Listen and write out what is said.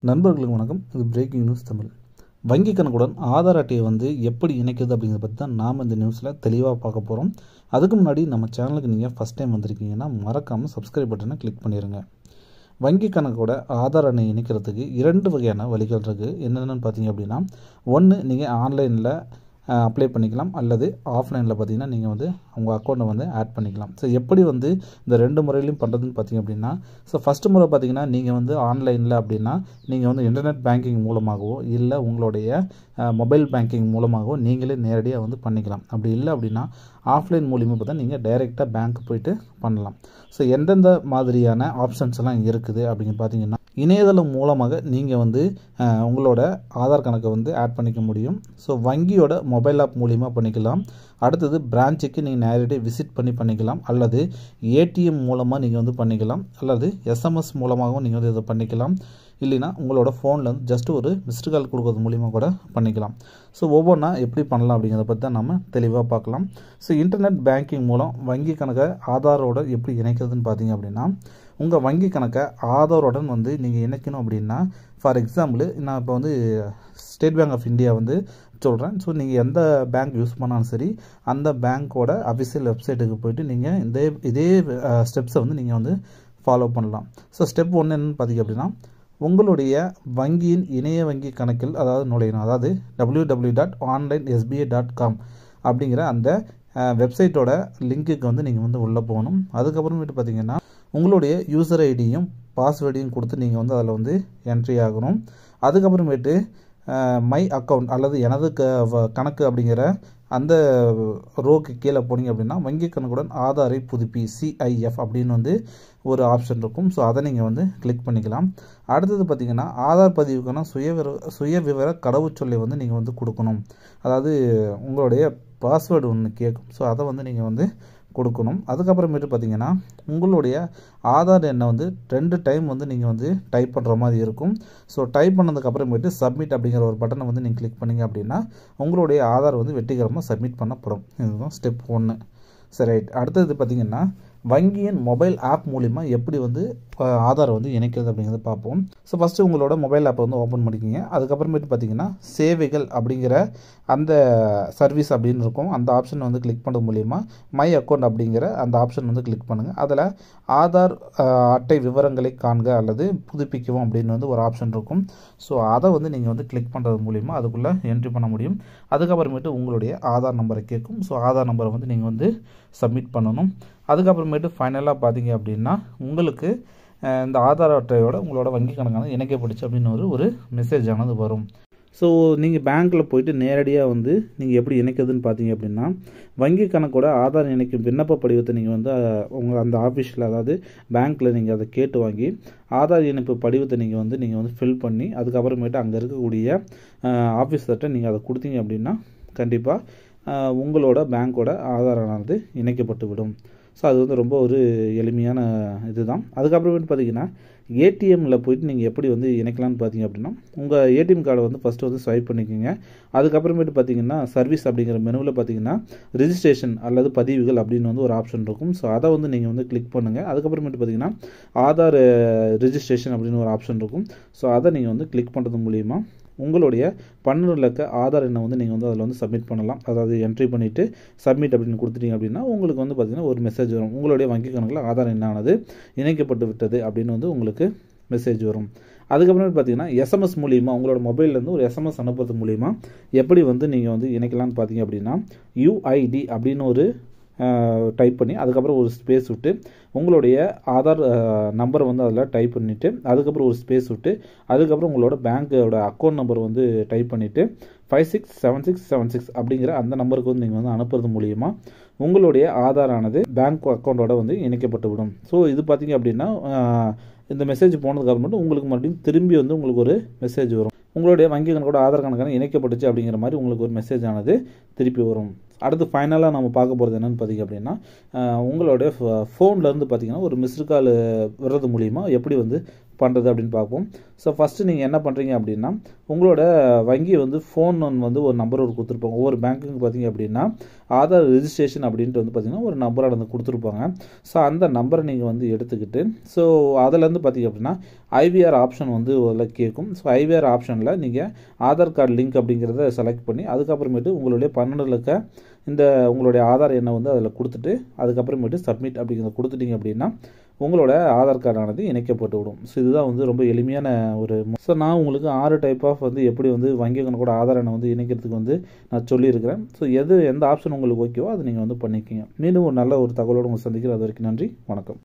நண்பர்களுக்கு வணக்கம் இது பிரேக்கிங் நியூஸ் தமிழ் வங்கி கணக்குடன் ஆதார் அட்டையை வந்து எப்படி இணைக்கிறது அப்படிங்கிறத பற்றி தான் நாம் இந்த நியூஸில் தெளிவாக பார்க்க போகிறோம் அதுக்கு முன்னாடி நம்ம சேனலுக்கு நீங்கள் ஃபஸ்ட் டைம் வந்திருக்கீங்கன்னா மறக்காமல் சப்ஸ்கிரைப் பட்டனை கிளிக் பண்ணிடுங்க வங்கி கணக்கோட ஆதார் அட்டை இணைக்கிறதுக்கு இரண்டு வகையான வழிகள் இருக்குது என்னென்னு பார்த்தீங்க அப்படின்னா ஒன்று நீங்கள் ஆன்லைனில் அப்ளை பண்ணிக்கலாம் அல்லது ஆஃப்லைனில் பார்த்தீங்கன்னா நீங்கள் வந்து உங்கள் அக்கௌண்ட்டை வந்து ஆட் பண்ணிக்கலாம் ஸோ எப்படி வந்து இந்த ரெண்டு முறையிலையும் பண்ணுறதுன்னு பார்த்தீங்க அப்படின்னா ஸோ ஃபஸ்ட்டு முறை பார்த்தீங்கன்னா நீங்கள் வந்து ஆன்லைனில் அப்படின்னா நீங்கள் வந்து இன்டர்நெட் பேங்கிங் மூலமாகவோ இல்லை உங்களுடைய மொபைல் பேங்கிங் மூலமாகவோ நீங்களே நேரடியாக வந்து பண்ணிக்கலாம் அப்படி இல்லை அப்படின்னா ஆஃப்லைன் மூலியமாக பார்த்தா நீங்கள் டைரெக்டாக பேங்க் போயிட்டு பண்ணலாம் ஸோ எந்தெந்த மாதிரியான ஆப்ஷன்ஸ் எல்லாம் இருக்குது அப்படின்னு பார்த்தீங்கன்னா இணையதளம் மூலமாக நீங்கள் வந்து அஹ், உங்களோட ஆதார் கணக்கை வந்து ஆட் பண்ணிக்க முடியும் ஸோ வங்கியோட மொபைல் ஆப் மூலிமா பண்ணிக்கலாம் அடுத்தது பிரான்ச்சுக்கு நீங்கள் நேரடியாக விசிட் பண்ணி பண்ணிக்கலாம் அல்லது ஏடிஎம் மூலமாக நீங்கள் வந்து பண்ணிக்கலாம் அல்லது எஸ்எம்எஸ் மூலமாகவும் நீங்கள் வந்து இதை பண்ணிக்கலாம் இல்லைன்னா உங்களோட ஃபோனில் வந்து ஜஸ்ட் ஒரு மிஸ்டு கால் கொடுக்கறது மூலிமா கூட பண்ணிக்கலாம் ஸோ ஒவ்வொன்றா எப்படி பண்ணலாம் அப்படிங்கிறத பற்றி தான் நம்ம தெளிவாக பார்க்கலாம் ஸோ இன்டர்நெட் பேங்கிங் மூலம் வங்கி கணக்கை ஆதாரோட எப்படி இணைக்கிறதுன்னு பார்த்தீங்க அப்படின்னா உங்கள் வங்கி கணக்கை ஆதாரோடன் வந்து நீங்கள் இணைக்கணும் அப்படின்னா ஃபார் எக்ஸாம்பிள் நான் இப்போ வந்து ஸ்டேட் பேங்க் ஆஃப் இந்தியா வந்து சொல்கிறேன் ஸோ நீங்கள் எந்த பேங்க் யூஸ் பண்ணாலும் சரி அந்த பேங்க்கோட அஃபிஷியல் வெப்சைட்டுக்கு போயிட்டு நீங்கள் இந்த இதே ஸ்டெப்ஸை வந்து நீங்கள் வந்து ஃபாலோ பண்ணலாம் ஸோ ஸ்டெப் ஒன்று என்னன்னு பார்த்தீங்க அப்படின்னா உங்களுடைய வங்கியின் இணைய வங்கி கணக்கில் அதாவது நுழையணும் அதாவது W W dot online SBI dot com அப்படிங்கிற அந்த வெப்சைட்டோட லிங்க்குக்கு வந்து நீங்கள் வந்து உள்ளே போகணும் அதுக்கப்புறமேட்டு பார்த்தீங்கன்னா உங்களுடைய யூசர் ஐடியும் பாஸ்வேர்டையும் கொடுத்து நீங்கள் வந்து அதில் வந்து என்ட்ரி ஆகணும் அதுக்கப்புறமேட்டு மை அக்கவுண்ட் அல்லது எனது க வ- கணக்கு அப்படிங்கிற அந்த ரோக்கு கீழே போனீங்க அப்படின்னா வங்கி கணக்குடன் ஆதாரை புதுப்பி சிஐஎஃப் அப்படின்னு வந்து ஒரு ஆப்ஷன் இருக்கும் ஸோ அதை நீங்கள் வந்து கிளிக் பண்ணிக்கலாம் அடுத்தது பார்த்தீங்கன்னா ஆதார் பதிவுக்கான சுயவிர சுயவிவர கடவுச்சொல்லை வந்து நீங்கள் வந்து கொடுக்கணும் அதாவது உங்களுடைய பாஸ்வேர்டு ஒன்று கேட்கும் ஸோ அதை வந்து நீங்கள் வந்து கொடுக்கணும் அதுக்கப்புறமேட்டு பார்த்தீங்கன்னா உங்களுடைய ஆதார் எண்ணை வந்து ரெண்டு டைம் வந்து நீங்கள் வந்து டைப் பண்ணுற மாதிரி இருக்கும் ஸோ டைப் பண்ணதுக்கு அப்புறமேட்டு சப்மிட் அப்படிங்கிற ஒரு பட்டனை வந்து நீங்கள் கிளிக் பண்ணீங்க அப்படின்னா உங்களுடைய ஆதார் வந்து வெற்றிகரமாக சப்மிட் பண்ணப்படும் இதுதான் ஸ்டெப் ஒன்று சரி ரைட் அடுத்தது பார்த்தீங்கன்னா வங்கியின் மொபைல் ஆப் மூலிமா எப்படி வந்து அஹ், ஆதார் வந்து இணைக்கிறது அப்படிங்கிறத பார்ப்போம் ஸோ ஃபஸ்ட்டு உங்களோட மொபைல் ஆப்பை வந்து ஓப்பன் பண்ணிக்கோங்க அதுக்கப்புறமேட்டு பார்த்தீங்கன்னா சேவைகள் அப்படிங்கிற அந்த சர்வீஸ் அப்படின்னு இருக்கும் அந்த ஆப்ஷன் வந்து கிளிக் பண்ணுறது மூலிமா மை அக்கௌண்ட் அப்படிங்கிற அந்த ஆப்ஷன் வந்து கிளிக் பண்ணுங்கள் அதில் ஆதார் அஹ், அட்டை விவரங்களை காண்க அல்லது புதுப்பிக்கவும் அப்படின்னு வந்து ஒரு ஆப்ஷன் இருக்கும் ஸோ அதை வந்து நீங்கள் வந்து கிளிக் பண்ணுறது மூலிமா அதுக்குள்ளே என்ட்ரி பண்ண முடியும் அதுக்கப்புறமேட்டு உங்களுடைய ஆதார் நம்பரை கேட்கும் ஸோ ஆதார் நம்பரை வந்து நீங்கள் வந்து சப்மிட் பண்ணணும் அதுக்கப்புறமேட்டு ஃபைனலாக பார்த்தீங்க அப்படின்னா உங்களுக்கு அஹ், இந்த ஆதார் அட்டையோட உங்களோட வங்கி கணக்கானது இணைக்கப்பட்டுச்சு அப்படின்னு ஒரு ஒரு மெசேஜ் ஆனது வரும் ஸோ நீங்கள் பேங்க்கில் போயிட்டு நேரடியாக வந்து நீங்கள் எப்படி இணைக்கிறதுன்னு பார்த்தீங்க அப்படின்னா வங்கி கணக்கோட ஆதார் இணைக்கும் விண்ணப்ப படிவத்தை நீங்கள் வந்து அஹ், உங்கள் அந்த ஆஃபீஸில் அதாவது பேங்க்கில் நீங்கள் அதை கேட்டு வாங்கி ஆதார் இணைப்பு படிவத்தை நீங்கள் வந்து நீங்கள் வந்து ஃபில் பண்ணி அதுக்கப்புறமேட்டு அங்கே இருக்கக்கூடிய ஆஃபீஸர்கிட்ட நீங்கள் அதை கொடுத்தீங்க அப்படின்னா கண்டிப்பாக உங்களோட பேங்க்கோட ஆதாரானது இணைக்கப்பட்டு விடும் ஸோ அது வந்து ரொம்ப ஒரு எளிமையான இதுதான் அதுக்கப்புறமேட்டு பார்த்தீங்கன்னா ஏடிஎம்மில் போயிட்டு நீங்கள் எப்படி வந்து இணைக்கலாம்னு பார்த்தீங்க அப்படின்னா உங்கள் ஏடிஎம் கார்டை வந்து ஃபஸ்ட்டு வந்து ஸ்வைப் பண்ணிக்கோங்க அதுக்கப்புறமேட்டு பார்த்தீங்கன்னா சர்வீஸ் அப்படிங்கிற மெனுவில் பார்த்தீங்கன்னா ரிஜிஸ்ட்ரேஷன் அல்லது பதிவுகள் அப்படின்னு வந்து ஒரு ஆப்ஷன் இருக்கும் ஸோ அதை வந்து நீங்கள் வந்து கிளிக் பண்ணுங்கள் அதுக்கப்புறமேட்டு பார்த்தீங்கன்னா ஆதார் ரிஜிஸ்ட்ரேஷன் அப்படின்னு ஒரு ஆப்ஷன் இருக்கும் ஸோ அதை நீங்கள் வந்து கிளிக் பண்ணுறது மூலிமா உங்களுடைய பன்னெண்டு இலக்க ஆதார் எண்ணை வந்து நீங்கள் வந்து அதில் வந்து சப்மிட் பண்ணலாம் அதாவது என்ட்ரி பண்ணிவிட்டு சப்மிட் அப்படின்னு கொடுத்துட்டீங்க அப்படின்னா உங்களுக்கு வந்து பார்த்திங்கன்னா ஒரு மெசேஜ் வரும் உங்களுடைய வங்கி கணக்கில் ஆதார் எண்ணானது இணைக்கப்பட்டு விட்டது அப்படின்னு வந்து உங்களுக்கு மெசேஜ் வரும் அதுக்கப்புறம் பார்த்தீங்கன்னா எஸ்எம்எஸ் மூலிமா உங்களோட மொபைல்லேருந்து ஒரு எஸ்எம்எஸ் அனுப்புறது மூலிமா எப்படி வந்து நீங்கள் வந்து இணைக்கலாம்னு பார்த்தீங்க அப்படின்னா யூஐடி அப்படின்னு ஒரு டைப் பண்ணி அதுக்கப்புறம் ஒரு ஸ்பேஸ் விட்டு உங்களுடைய ஆதார் நம்பரை வந்து அதில் டைப் பண்ணிவிட்டு அதுக்கப்புறம் ஒரு ஸ்பேஸ் விட்டு அதுக்கப்புறம் உங்களோட பேங்க்கோட அக்கௌண்ட் நம்பர் வந்து டைப் பண்ணிவிட்டு five six seven six seven six அப்படிங்கிற அந்த நம்பருக்கு வந்து நீங்கள் வந்து அனுப்புறது மூலியமா உங்களுடைய ஆதாரானது பேங்க் அக்கௌண்ட்டோட வந்து இணைக்கப்பட்டு விடும் ஸோ இது பார்த்தீங்க அப்படின்னா அஹ், இந்த மெசேஜ் போனதுக்கு அப்புறமேட்டு உங்களுக்கு மறுபடியும் திரும்பி வந்து உங்களுக்கு ஒரு மெசேஜ் வரும் உங்களுடைய வங்கி கணக்கோட ஆதார் கணக்கான இணைக்கப்பட்டுச்சு அப்படிங்கிற மாதிரி உங்களுக்கு ஒரு மெசேஜ் ஆனது திருப்பி வரும் அடுத்து ஃபைனலாக நம்ம பார்க்க போகிறது என்னென்னு பார்த்தீங்க அப்படின்னா அஹ், உங்களுடைய ஃபோன்லேருந்து பார்த்தீங்கன்னா ஒரு மிஸ்டு கால் வர்றது மூலிமா எப்படி வந்து பண்ணுறது அப்படின்னு பார்ப்போம் ஸோ ஃபஸ்ட்டு நீங்கள் என்ன பண்ணுறீங்க அப்படின்னா உங்களோட வங்கி வந்து ஃபோன் வந்து ஒரு நம்பர் ஒரு கொடுத்துருப்பாங்க ஒவ்வொரு பேங்க்குக்கு பார்த்தீங்க அப்படின்னா ஆதார் ரெஜிஸ்ட்ரேஷன் அப்படின்ட்டு வந்து பார்த்தீங்கன்னா ஒரு நம்பரை வந்து கொடுத்துருப்பாங்க ஸோ அந்த நம்பரை நீங்கள் வந்து எடுத்துக்கிட்டு ஸோ அதுலேருந்து பார்த்தீங்க அப்படின்னா ஐவிஆர் ஆப்ஷன் வந்து அதில் கேட்கும் ஸோ ஐவிஆர் ஆப்ஷனில் நீங்கள் ஆதார் கார்டு லிங்க் அப்படிங்கிறத செலக்ட் பண்ணி அதுக்கப்புறமேட்டு உங்களுடைய பன்னெண்டு லக்க இந்த உங்களுடைய ஆதார் எண்ணை வந்து அதில் கொடுத்துட்டு அதுக்கப்புறமேட்டு சப்மிட் அப்படிங்கிறத கொடுத்துட்டீங்க அப்படின்னா உங்களோட ஆதார் கார்டானது இணைக்கப்பட்டு விடும் ஸோ இதுதான் வந்து ரொம்ப எளிமையான ஒரு ஸோ நான் உங்களுக்கு ஆறு டைப் ஆஃப் வந்து எப்படி வந்து வங்கி கணக்கோட ஆதார் எண்ணை வந்து இணைக்கிறதுக்கு வந்து நான் சொல்லியிருக்கிறேன் ஸோ எது எந்த ஆப்ஷன் உங்களுக்கு ஓகேவோ அதை நீங்கள் வந்து பண்ணிக்கோங்க மீண்டும் ஒரு நல்ல ஒரு தகவலோடு உங்களை சந்திக்கிறேன் அது வரைக்கும் நன்றி வணக்கம்